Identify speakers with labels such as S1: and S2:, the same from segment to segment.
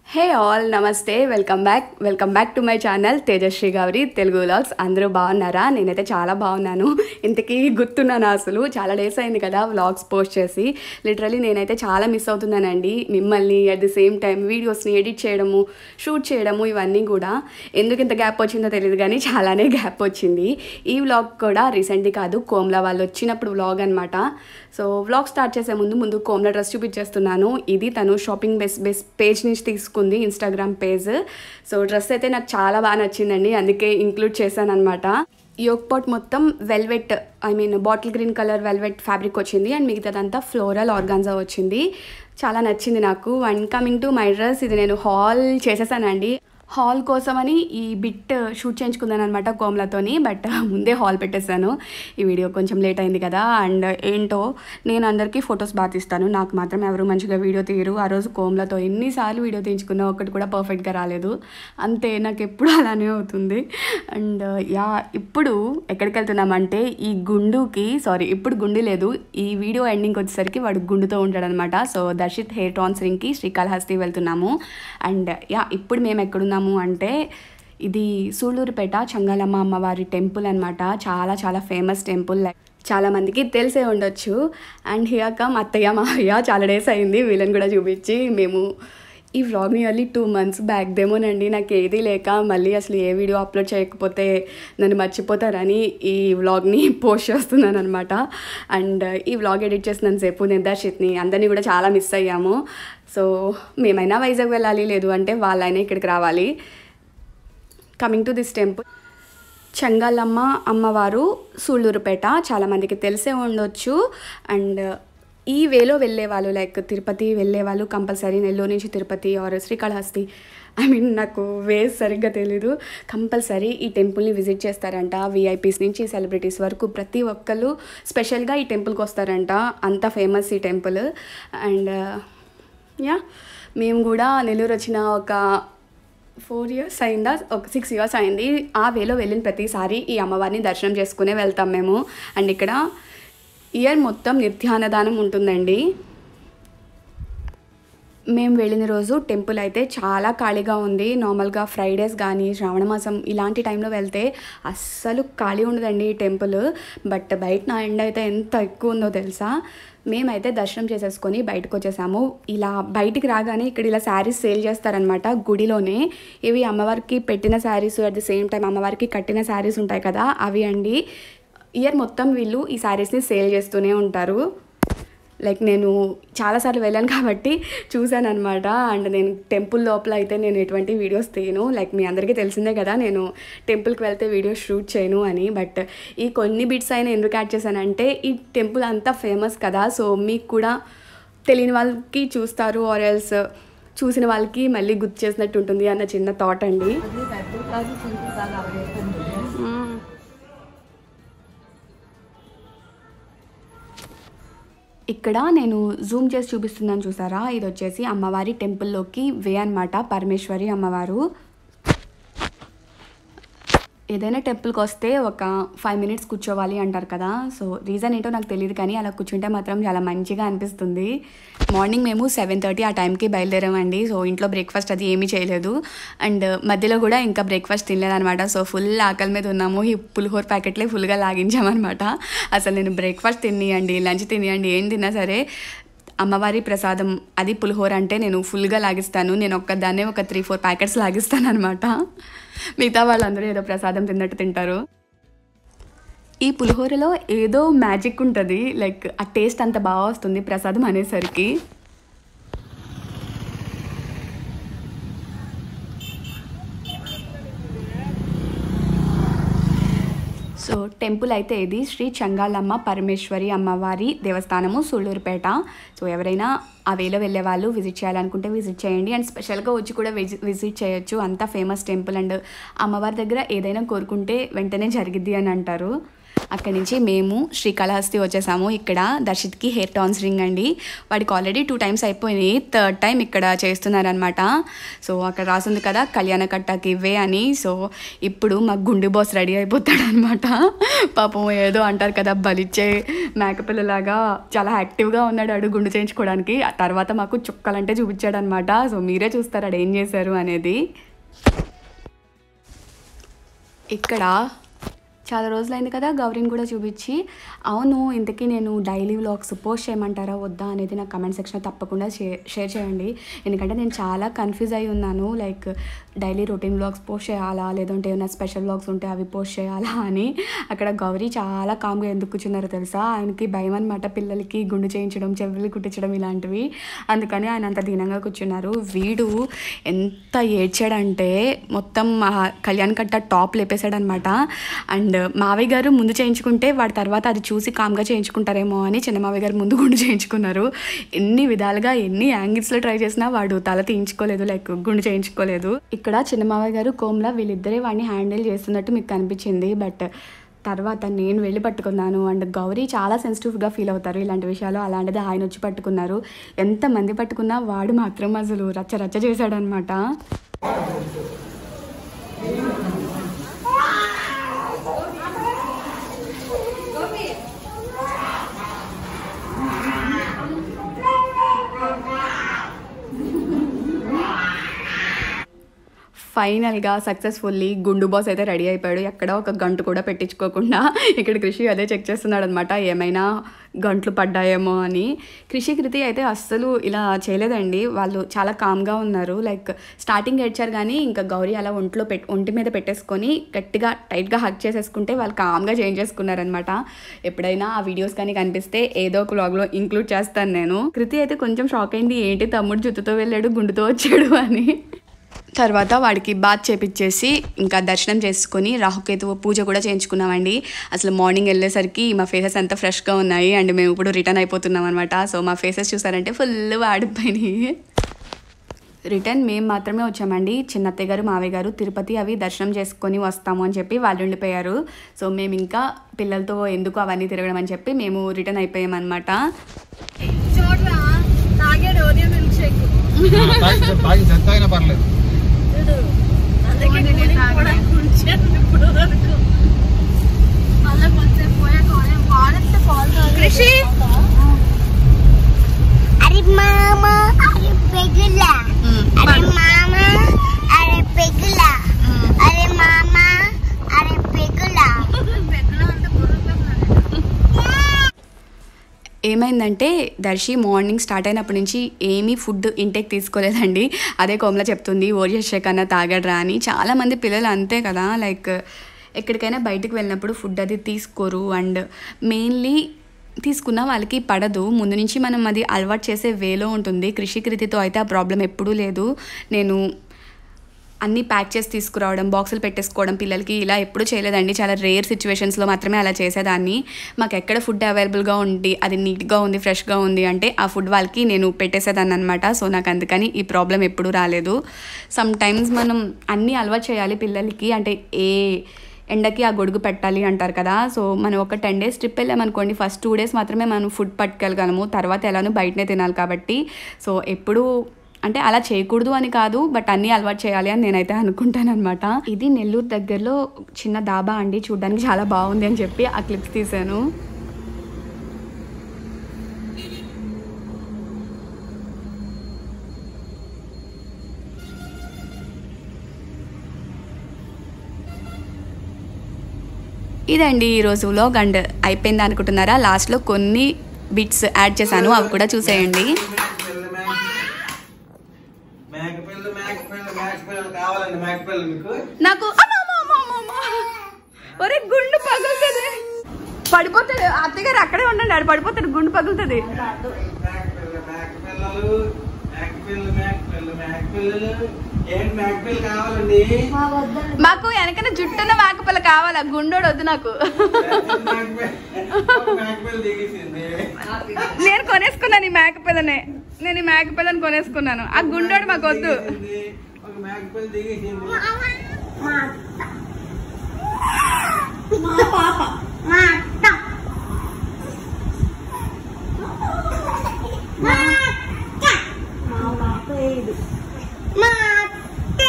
S1: హే all నమస్తే welcome back welcome back to my channel Tejashree Gowri Telugu vlogs అందరూ బాగున్నారా నేనైతే చాలా బాగున్నాను ఇంతకీ గుర్తున్నాను అసలు చాలా డేస్ అయింది కదా వ్లాగ్స్ పోస్ట్ చేసి లిటరలీ నేనైతే చాలా మిస్ అవుతున్నానండి మిమ్మల్ని అట్ ది సేమ్ టైం వీడియోస్ని ఎడిట్ చేయడము షూట్ చేయడము ఇవన్నీ కూడా ఎందుకు ఇంత గ్యాప్ వచ్చిందో తెలియదు కానీ చాలానే గ్యాప్ వచ్చింది ఈ వ్లాగ్ కూడా రీసెంట్లీ కాదు కోమ్లా వాళ్ళు వచ్చినప్పుడు వ్లాగ్ అనమాట సో వ్లాగ్ స్టార్ట్ చేసే ముందు ముందు కోమ్లా డ్రెస్ చూపించేస్తున్నాను ఇది తను షాపింగ్ బెస్ట్ బెస్ట్ పేజ్ నుంచి తీసుకుంది ఇన్స్టాగ్రామ్ పేజ్ సో డ్రెస్ అయితే నాకు చాలా బాగా నచ్చిందండి అందుకే ఇంక్లూడ్ చేశాను అనమాట యోక్ పాట్ మొత్తం velvet I mean bottle green colour velvet fabric వచ్చింది అండ్ మిగతాదంతా ఫ్లోరల్ ఆర్గాన్జా వచ్చింది చాలా నచ్చింది నాకు and coming to my dress ఇది నేను హాల్ చేసేసానండి హాల్ కోసమని ఈ బిట్ షూట్ చేయించుకున్నాను అనమాట కోమ్లతోని బట్ ముందే హాల్ పెట్టేశాను ఈ వీడియో కొంచెం లేట్ అయింది కదా అండ్ ఏంటో నేను అందరికీ ఫొటోస్ బాగా తీస్తాను నాకు మాత్రం ఎవరు మంచిగా వీడియో తీయరు ఆ రోజు కోమ్లతో ఎన్నిసార్లు వీడియో తీయించుకున్నా ఒక్కటి కూడా పర్ఫెక్ట్గా రాలేదు అంతే నాకు ఎప్పుడు అలానే అవుతుంది అండ్ యా ఇప్పుడు ఎక్కడికి వెళ్తున్నామంటే ఈ గుండుకి సారీ ఇప్పుడు గుండు లేదు ఈ వీడియో ఎండింగ్ వచ్చేసరికి వాడు గుండుతో ఉంటాడనమాట సో దర్శిత్ హెయిర్ ట్రాన్స్రింగ్కి శ్రీకాళహస్తి వెళ్తున్నాము అండ్ యా ఇప్పుడు మేము ఎక్కడున్నాము అంటే ఇది సూళ్ళూరుపేట చంగాలమ్మ అమ్మవారి టెంపుల్ అనమాట చాలా చాలా ఫేమస్ టెంపుల్ చాలా మందికి తెలిసే ఉండొచ్చు అండ్ హియర్ కమ్ అత్తయ్య మావయ్య చాలా డేస్ అయింది వీళ్ళని కూడా చూపించి మేము ఈ vlog nearly two months back దేమోనండి నాకు ఏది లేక మళ్ళీ అసలు ఏ వీడియో అప్లోడ్ చేయకపోతే నన్ను మర్చిపోతారని ఈ వ్లాగ్ని పోస్ట్ చేస్తున్నాను అనమాట అండ్ ఈ వ్లాగ్ ఎడిట్ చేసినంతసేపు నేను దర్శిత్ని అందరినీ కూడా చాలా మిస్ అయ్యాము సో మేమైనా వైజాగ్ వెళ్ళాలి లేదు అంటే వాళ్ళైనా ఇక్కడికి రావాలి coming to this temple Chengalamma అమ్మవారు సూళ్ళూరుపేట చాలామందికి తెలిసే ఉండొచ్చు అండ్ ఈ వేలో వెళ్ళే వాళ్ళు లైక్ తిరుపతి వెళ్ళే వాళ్ళు కంపల్సరీ నెల్లూరు నుంచి Tirupati or Srikalahasti I mean నాకు వేస్ సరిగ్గా తెలీదు కంపల్సరీ ఈ టెంపుల్ని విజిట్ చేస్తారంట విఐపీస్ నుంచి సెలబ్రిటీస్ వరకు ప్రతి ఒక్కరు స్పెషల్గా ఈ టెంపుల్కి వస్తారంట అంత ఫేమస్ ఈ టెంపుల్ అండ్ యా మేము కూడా నెల్లూరు వచ్చిన ఒక ఫోర్ ఇయర్స్ అయిందా ఒక సిక్స్ ఇయర్స్ అయింది ఆ వేలో వెళ్ళిన ప్రతిసారి ఈ అమ్మవారిని దర్శనం చేసుకునే వెళ్తాం మేము అండ్ ఇక్కడ ఇయర్ మొత్తం నిత్యాన్నదానం ఉంటుందండి మేము వెళ్ళిన రోజు టెంపుల్ అయితే చాలా ఖాళీగా ఉంది నార్మల్గా ఫ్రైడేస్ కానీ శ్రావణ మాసం ఇలాంటి టైంలో వెళ్తే అస్సలు ఖాళీ ఉండదండి ఈ టెంపుల్ బట్ బయట నా ఎండ అయితే ఎంత ఎక్కువ ఉందో తెలుసా మేమైతే దర్శనం చేసేసుకొని బయటకు వచ్చేసాము ఇలా బయటికి రాగానే ఇక్కడ ఇలా శారీస్ సేల్ చేస్తారనమాట గుడిలోనే ఇవి అమ్మవారికి పెట్టిన saris at the same time అమ్మవారికి కట్టిన శారీస్ ఉంటాయి కదా అవి అండి ఇయర్ మొత్తం వీళ్ళు ఈ శారీస్ని సేల్ చేస్తూనే ఉంటారు లైక్ నేను చాలాసార్లు వెళ్ళాను కాబట్టి చూశాను అనమాట అండ్ నేను టెంపుల్ లోపల అయితే నేను ఎటువంటి వీడియోస్ తీయను లైక్ మీ అందరికీ తెలిసిందే కదా నేను టెంపుల్కి వెళ్తే వీడియోస్ షూట్ చేయను అని బట్ ఈ కొన్ని బిట్స్ అయినా ఎందుకు యాడ్ చేశానంటే ఈ టెంపుల్ అంతా ఫేమస్ కదా సో మీకు కూడా తెలియని వాళ్ళకి చూస్తారు ఆర్ ఎల్స్ చూసిన వాళ్ళకి మళ్ళీ గుర్తు చేసినట్టు ఉంటుంది అన్న చిన్న థాట్ అండి ఇక్కడ నేను జూమ్ చేసి చూపిస్తున్నాను చూసారా ఇది వచ్చేసి అమ్మవారి టెంపుల్లోకి వే అనమాట పరమేశ్వరి అమ్మవారు ఏదైనా టెంపుల్కి వస్తే ఒక ఫైవ్ మినిట్స్ కూర్చోవాలి అంటారు కదా సో రీజన్ ఏంటో నాకు తెలియదు కానీ అలా కూర్చుంటే మాత్రం చాలా మంచిగా అనిపిస్తుంది మార్నింగ్ మేము సెవెన్ థర్టీ ఆ టైంకి బయలుదేరామండి సో ఇంట్లో బ్రేక్ఫాస్ట్ అది ఏమీ చేయలేదు అండ్ మధ్యలో కూడా ఇంకా బ్రేక్ఫాస్ట్ తినలేదనమాట సో ఫుల్ ఆకలి మీద ఉన్నాము ఈ పులిహోర ప్యాకెట్లే ఫుల్గా లాగించామన్నమాట అసలు నేను బ్రేక్ఫాస్ట్ తినియండి లంచ్ తినియండి ఏం తిన్నా సరే అమ్మవారి ప్రసాదం అది పులిహోర అంటే నేను ఫుల్గా లాగిస్తాను నేను ఒక్కదాన్నే ఒక త్రీ ఫోర్ ప్యాకెట్స్ లాగిస్తాను అనమాట మిగతా వాళ్ళందరూ ఏదో ప్రసాదం తిన్నట్టు తింటారు ఈ పులిహోరలో ఏదో మ్యాజిక్ ఉంటుంది లైక్ ఆ టేస్ట్ అంత బాగా వస్తుంది ప్రసాదం అనేసరికి సో టెంపుల్ అయితే ఇది శ్రీ చంగాలమ్మ పరమేశ్వరి అమ్మవారి దేవస్థానము సూళ్ళూరుపేట సో ఎవరైనా ఆ వేలో వెళ్ళే వాళ్ళు విజిట్ చేయాలనుకుంటే విజిట్ చేయండి అండ్ స్పెషల్గా వచ్చి కూడా విజిట్ చేయొచ్చు అంత ఫేమస్ టెంపుల్ అండ్ అమ్మవారి దగ్గర ఏదైనా కోరుకుంటే వెంటనే జరిగిద్ది అని అంటారు అక్కడి నుంచి మేము శ్రీకాళహస్తి వచ్చేసాము ఇక్కడ దర్శిత్కి హెయిర్ టాన్స్ రింగ్ అండి వాడికి ఆల్రెడీ టూ టైమ్స్ అయిపోయినాయి థర్డ్ టైం ఇక్కడ చేస్తున్నారనమాట సో అక్కడ రాసింది కదా కళ్యాణ కట్టకి ఇవే అని సో ఇప్పుడు మా గుండు బాస్ రెడీ అయిపోతాడు అనమాట పాపం ఏదో అంటారు కదా బలిచ్చే మేకపిల్లలాగా చాలా యాక్టివ్గా ఉన్నాడు ఆడు గుండు చేయించుకోవడానికి ఆ తర్వాత మాకు చుక్కలంటే చూపించాడు అనమాట సో మీరే చూస్తారు ఆడు ఏం చేశారు అనేది ఇక్కడ చాలా రోజులైంది కదా గౌరీని కూడా చూపించి అవును ఇంతకీ నేను డైలీ వ్లాగ్స్ పోస్ట్ చేయమంటారా వద్దా అనేది నా కమెంట్ సెక్షన్లో తప్పకుండా షేర్ షేర్ చేయండి ఎందుకంటే నేను చాలా కన్ఫ్యూజ్ అయి ఉన్నాను like daily routine vlogs post చేయాలా లేదంటే ఏమైనా స్పెషల్ వ్లాగ్స్ ఉంటే అవి పోస్ట్ చేయాలా అని అక్కడ గౌరీ చాలా కామ్గా ఎందుకు కూర్చున్నారో తెలుసా ఆయనకి భయం అనమాట పిల్లలకి గుండు చేయించడం చెవులు కుట్టించడం ఇలాంటివి అందుకని ఆయన అంత దీనంగా కూర్చున్నారు వీడు ఎంత ఏడ్చాడంటే మొత్తం ఆ కళ్యాణ్ కట్ట టాప్ లేపేశాడనమాట అండ్ మావయ్య గారు ముందు చేయించుకుంటే వాడి తర్వాత అది చూసి కామ్గా చేయించుకుంటారేమో అని చిన్న మావయ్య గారు ముందు గుండు చేయించుకున్నారు ఎన్ని విధాలుగా ఎన్ని యాంగిల్స్లో ట్రై చేసినా వాడు తల తీయించుకోలేదు లైక్ గుండు చేయించుకోలేదు ఇక్కడ చిన్న మావయ్య గారు కోమ్లా వీళ్ళిద్దరే వాడిని హ్యాండిల్ చేస్తున్నట్టు మీకు కనిపించింది బట్ తర్వాత నేను వెళ్ళి పట్టుకున్నాను అండ్ గౌరీ చాలా సెన్సిటివ్గా ఫీల్ అవుతారు ఇలాంటి విషయాలు అలాంటిది ఆయన వచ్చి పట్టుకున్నారు ఎంతమంది పట్టుకున్నా వాడు మాత్రం అసలు రచ్చ రచ్చ చేశాడనమాట ఫైనల్గా సక్సెస్ఫుల్లీ గుండు బాస్ అయితే రెడీ అయిపోయాడు ఎక్కడ ఒక గంటు కూడా పెట్టించుకోకుండా ఇక్కడ కృషి అదే చెక్ చేస్తున్నాడు అనమాట ఏమైనా గంట్లు పడ్డాయేమో అని కృషి కృతి అయితే అస్సలు ఇలా చేయలేదండి వాళ్ళు చాలా కామ్గా ఉన్నారు లైక్ స్టార్టింగ్ ఏడ్చారు కానీ ఇంకా గౌరీ అలా ఒంట్లో పెట్ ఒంటి మీద పెట్టేసుకొని గట్టిగా టైట్గా హక్ చేసేసుకుంటే వాళ్ళు కామ్గా చేంజ్ చేసుకున్నారనమాట ఎప్పుడైనా ఆ వీడియోస్ కానీ కనిపిస్తే ఏదో ఒక వ్లాగ్లో ఇంక్లూడ్ చేస్తాను నేను కృతి అయితే కొంచెం షాక్ అయింది ఏంటి తమ్ముడు జుత్తుతో వెళ్ళాడు గుండుతో వచ్చాడు అని తర్వాత వాడికి బాత్ చేపించేసి ఇంకా దర్శనం చేసుకొని రాహుకేతు పూజ కూడా చేయించుకున్నామండి అసలు మార్నింగ్ వెళ్ళేసరికి మా ఫేసెస్ అంతా ఫ్రెష్గా ఉన్నాయి అండ్ మేము ఇప్పుడు రిటర్న్ అయిపోతున్నాం అనమాట సో మా ఫేసెస్ చూసారంటే ఫుల్ వాడిపోయినాయి రిటర్న్ మేము మాత్రమే వచ్చామండి చిన్నత్తయ్య గారు మావయ్య గారు తిరుపతి అవి దర్శనం చేసుకొని వస్తాము అని చెప్పి వాళ్ళు ఉండిపోయారు సో మేము ఇంకా పిల్లలతో ఎందుకు అవన్నీ తిరగడం అని చెప్పి మేము రిటర్న్ అయిపోయామన్నమాట
S2: చూడరా తాగాడు ఓరియో మిల్క్ షేక్
S3: తాగి తాగి ఎంత అయినా పర్లేదు
S2: చూడు అందుకే కూలింగ్ కూడా కూర్చాను ఇప్పుడు వరకు మళ్ళీ కొంచెం పోయాక ఓరియో వాడంటే పాలు కృషి
S4: అరే మామ అరే పెగుల అరే మామ అరే పెగుల అరే మామ అరే పెగుల
S1: ఏమైందంటే దర్శి మార్నింగ్ స్టార్ట్ అయినప్పటి నుంచి ఏమీ ఫుడ్ ఇంటేక్ తీసుకోలేదండి అదే కోమల చెప్తుంది ఓరియస్ షేక్ అన్న తాగడరా అని చాలామంది పిల్లలు అంతే కదా లైక్ ఎక్కడికైనా బయటకు వెళ్ళినప్పుడు ఫుడ్ అది తీసుకోరు అండ్ మెయిన్లీ తీసుకున్న వాళ్ళకి పడదు ముందు నుంచి మనం అది అలవాటు చేసే వేలో ఉంటుంది కృషి కృతితో అయితే ఆ ప్రాబ్లం ఎప్పుడూ లేదు నేను అన్నీ ప్యాక్ చేసి తీసుకురావడం బాక్సులు పెట్టేసుకోవడం పిల్లలకి ఇలా ఎప్పుడూ చేయలేదండి చాలా రేర్ సిచ్యువేషన్స్లో మాత్రమే అలా చేసేదాన్ని మాకు ఎక్కడ ఫుడ్ అవైలబుల్గా ఉండి అది నీట్గా ఉంది ఫ్రెష్గా ఉంది అంటే ఆ ఫుడ్ వాళ్ళకి నేను పెట్టేసేదాన్ని అనమాట సో నాకు అందుకని ఈ ప్రాబ్లం ఎప్పుడూ రాలేదు సమ్ టైమ్స్ మనం అన్నీ అలవాటు చేయాలి పిల్లలకి అంటే ఏ ఎండకి ఆ గొడుగు పెట్టాలి అంటారు కదా సో మనం ఒక టెన్ డేస్ ట్రిప్ వెళ్ళామనుకోండి ఫస్ట్ టూ డేస్ మాత్రమే మనం ఫుడ్ పట్టుకెళ్ళగలము తర్వాత ఎలానో బయటనే తినాలి కాబట్టి సో ఎప్పుడు అంటే అలా చేయకూడదు అని కాదు బట్ అన్నీ అలవాటు చేయాలి అని నేనైతే అనుకుంటాను అనమాట ఇది నెల్లూరు దగ్గరలో చిన్న దాబా అండి చూడడానికి చాలా బాగుంది అని చెప్పి ఆ క్లిప్స్ తీసాను ఇదండి ఈరోజు వ్లాగ్ అండ్ అయిపోయింది అనుకుంటున్నారా లాస్ట్లో కొన్ని బిట్స్ యాడ్ చేశాను అవి కూడా చూసేయండి
S3: మేకపిల్ల మేకపిల్ల మేకపిల్ల కావాలండి మేకపిల్ల మీకు
S1: నాకు అమ్మ, అమ్మ, అమ్మ, అమ్మ, అమ్మ. ఒరే గుండు పగులుతుంది పడిపోతాడు అత్తగారు అక్కడే ఉండండి ఆడు పడిపోతాడు గుండు పగులుతుంది
S3: మేకపిల్ల మేకపిల్లలు మేకపిల్ల మేకపిల్ల మేకపిల్లలు ఏంటి మేకపిల్ల కావాలండి
S1: మాకు వెనకన జుట్టున్న మేకపిల్ల కావాలా గుండోడు వద్దు నాకు
S3: మేకపిల్ల మేకపిల్ల దిగేసింది
S1: నేను కొనేసుకున్నాను ఈ మేకపిల్లని నేను ఈ మేకపిల్లని కొనేసుకున్నాను ఆ గుండోడు మాకు వద్దు
S3: దిగేసింది. ఒక మేకపిల్ల దిగేసింది
S4: మా అత్త మా అత్త
S2: మా పాప ఏది
S4: మా అత్త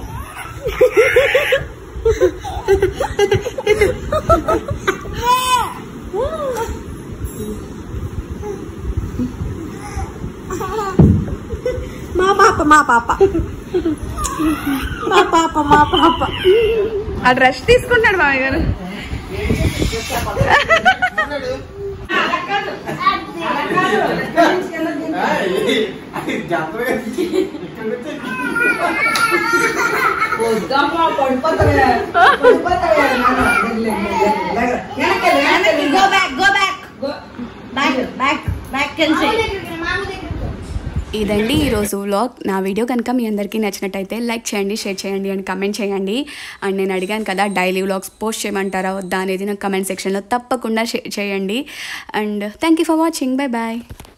S2: మా పాప మా పాప మా పాప మా పాప
S1: ఆ డ్రెస్ తీసుకుంటాడు మామయ్య గారు
S2: go back go back back back back కెన్సీ
S1: ఇదండి ఈరోజు వ్లాగ్ నా వీడియో కనుక మీ అందరికీ నచ్చినట్టయితే లైక్ చేయండి షేర్ చేయండి అండ్ కమెంట్ చేయండి అండ్ నేను అడిగాను కదా డైలీ వ్లాగ్స్ పోస్ట్ చేయమంటారా వద్దా అనేది నాకు కమెంట్ సెక్షన్లో తప్పకుండా షేర్ చేయండి and thank you for watching bye bye